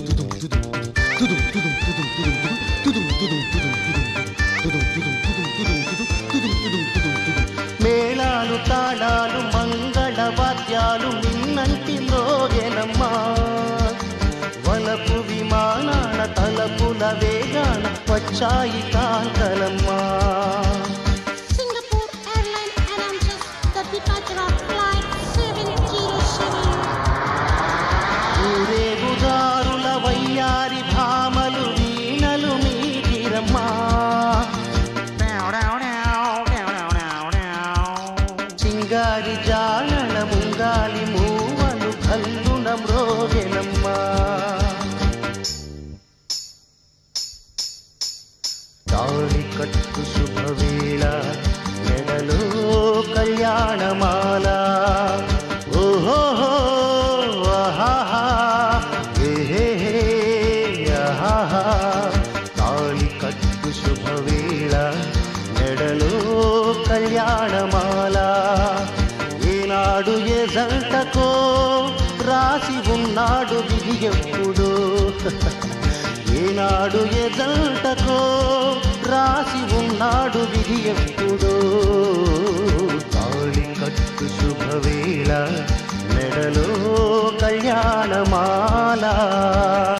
మేళాలు తాళాలు మంగళ వాద్యాలు మిన్నంటిలో గెలమ్మా వలపు విమానాల తలపుల వేగాన వచ్చాయి కాంతలమ్మా Singapore Airline announces the departure of flight 707. ఊరేగుదారుల వయ్యారి భామలు వీణలు మీగిరమ్మా చింగారి జానల ముంగాలి మూవలు కల్లున మ్రోగెనమ్మా తాళి కట్టు శుభవేళ మెడలో కళ్యాణమాల ఓహో ఆహాహా ఏహే ఆహాహా తాళి కట్టు శుభవేళ మెడలో కళ్యాణమాల ఏనాడు ఏ జంటకో రాసి ఉన్నాడు విధి ఎప్పుడో ఏనాడు ఏ జంటకో రాసి ఉన్నాడు విధి ఎప్పుడో తాళి కట్టు శుభవేళ మెడలో కళ్యాణమాల